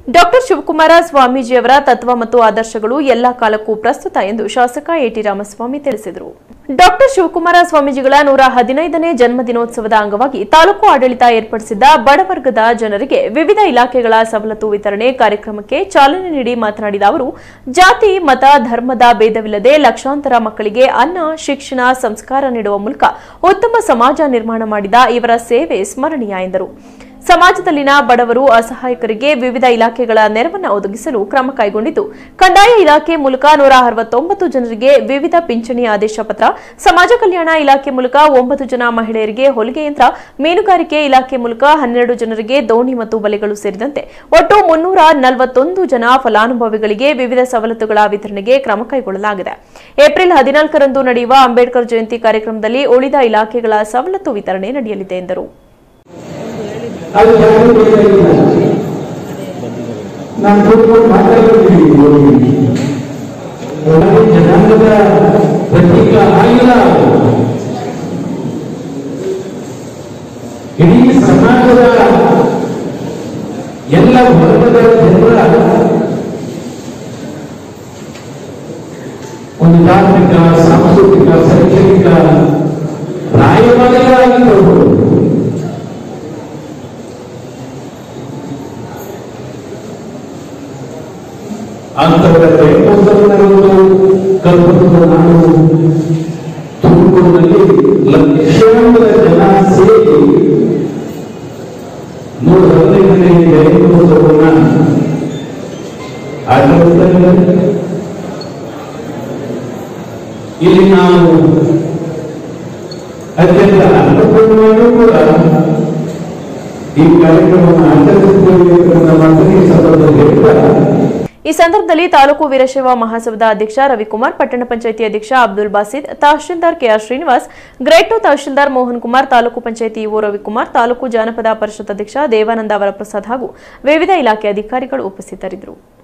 Doctor Shivakumara ಸ್ವಾಮೀಜಿಯವರ ತತ್ವ ಮತ್ತು ಆದರ್ಶಗಳು ಎಲ್ಲಾ ಕಾಲಕ್ಕೂ ಪ್ರಸ್ತುತ ಎಂದು ಶಾಸಕ ಎಟಿ ರಾಮಸ್ವಾಮಿ ತಿಳಿಸಿದರು ಡಾಕ್ಟರ್ ಶಿವಕುಮಾರ ಸ್ವಾಮೀಜಿಗಳ ನೂರ ಹದಿನೈದನೇ ಜನ್ಮದಿನೋತ್ಸವದ ಅಂಗವಾಗಿ ತಾಲೂಕು ಆಡಳಿತ ಏರ್ಪಡಿಸಿದ್ದ ಬಡವರ್ಗದ ಜನರಿಗೆ ವಿವಿಧ ಇಲಾಖೆಗಳ ಸವಲತ್ತು ವಿತರಣೆ ಕಾರ್ಯಕ್ರಮಕ್ಕೆ ಚಾಲನೆ ನೀಡಿ ಮಾತನಾಡಿದ ಅವರು ಜಾತಿ ಮತ ಧರ್ಮದ ಭೇದವಿಲ್ಲದೆ ಲಕ್ಷಾಂತರ ಮಕ್ಕಳಿಗೆ ಅನ್ನ ಶಿಕ್ಷಣ ಸಂಸ್ಕಾರ ನೀಡುವ ಮೂಲಕ ಉತ್ತಮ ಸಮಾಜ ನಿರ್ಮಾಣ ಮಾಡಿದ ಇವರ ಸೇವೆ ಸ್ಮರಣೀಯ ಎಂದರು ಸಮಾಜದಲ್ಲಿನ ಬಡವರು ಅಸಹಾಯಕರಿಗೆ ವಿವಿಧ ಇಲಾಖೆಗಳ ನೆರವನ್ನು ಒದಗಿಸಲು ಕ್ರಮ ಕೈಗೊಂಡಿದ್ದು ಕಂದಾಯ ಇಲಾಖೆ ಮೂಲಕ ನೂರ ಅರವತ್ತೊಂಬತ್ತು ಜನರಿಗೆ ವಿವಿಧ ಪಿಂಚಣಿ ಆದೇಶ ಪತ್ರ ಸಮಾಜ ಕಲ್ಯಾಣ ಇಲಾಖೆ ಮೂಲಕ ಒಂಬತ್ತು ಜನ ಮಹಿಳೆಯರಿಗೆ ಹೊಲಿಗೆ ಯಂತ್ರ ಮೀನುಗಾರಿಕೆ ಇಲಾಖೆ ಮೂಲಕ ಹನ್ನೆರಡು ಜನರಿಗೆ ದೋಣಿ ಮತ್ತು ಬಲೆಗಳು ಸೇರಿದಂತೆ ಒಟ್ಟು ಮುನ್ನೂರ ನಲವತ್ತೊಂದು ಜನ ಫಲಾನುಭವಿಗಳಿಗೆ ವಿವಿಧ ಸವಲತ್ತುಗಳ ವಿತರಣೆಗೆ ಕ್ರಮ ಕೈಗೊಳ್ಳಲಾಗಿದೆ ಏಪ್ರಿಲ್ ಹದಿನಾಲ್ಕರಂದು ನಡೆಯುವ ಅಂಬೇಡ್ಕರ್ ಜಯಂತಿ ಕಾರ್ಯಕ್ರಮದಲ್ಲಿ ಉಳಿದ ಇಲಾಖೆಗಳ ಸವಲತ್ತು ವಿತರಣೆ ನಡೆಯಲಿದೆ ಎಂದರು ಅದು ಯಾರಿಗೂ ಬೇಕಾಗಿಲ್ಲ ನಾನು ಕೂತ್ಕೊಂಡು ಮಾತಾಡ್ತಿದ್ದೀನಿ ಒಳಗೆ ಜನಾಂಗದ ಪ್ರತೀಕ ಆಗಿಲ್ಲ ಅದು. ಇಡೀ ಸಮಾಜದ ಎಲ್ಲ ವರ್ಗದ ಜನರ ಒಂದು ಧಾರ್ಮಿಕ ಸಾಂಸ್ಕೃತಿಕ ಶೈಕ್ಷಣಿಕ ರಾಯಭಾರಿಗಳಾಗಿ ಬರ್ಬೋದು ಅಂತವರ ಜಯಮೋತ್ಸವವನ್ನು ಕಲ್ಪನೆಗಳು ನಾನು ತುಮಕೂರಿನಲ್ಲಿ ಲಕ್ಷಾಂತರ ಜನ ಸೇರಿ ನೂರ ಹದಿನೈದನೇ ಜಯಮೋತ್ಸವವನ್ನ ಆಚರಿಸ್ತಾರೆ ಇಲ್ಲಿ ನಾವು ಅತ್ಯಂತ ಅರ್ಥಪೂರ್ಣವಾಗಿಯೂ ಕೂಡ ಈ ಕಾರ್ಯಕ್ರಮವನ್ನು ಆಚರಿಸಿಕೊಳ್ಳಬೇಕು ಅಂತ ಮಾತನ್ನು ಈ ಸಂದರ್ಭದಲ್ಲಿ ಹೇಳ್ತಾ ಈ ಸಂದರ್ಭದಲ್ಲಿ ತಾಲೂಕು ವೀರಶೈವ ಮಹಾಸಭಾದ ಅಧ್ಯಕ್ಷ ರವಿಕುಮಾರ್ ಪಟ್ಟಣ ಪಂಚಾಯಿತಿ ಅಧ್ಯಕ್ಷ Abdul Basid tahsildar K R Srinivas grade two tahsildar Mohan Kumar taluk panchayat E O Ravikumar taluk ಜಾನಪದ ಪರಿಷತ್ ಅಧ್ಯಕ್ಷ ದೇವಾನಂದ ವರಪ್ರಸಾದ್ ಹಾಗೂ ವಿವಿಧ ಇಲಾಖೆ ಅಧಿಕಾರಿಗಳು ಉಪಸ್ಥಿತರಿದ್ದರು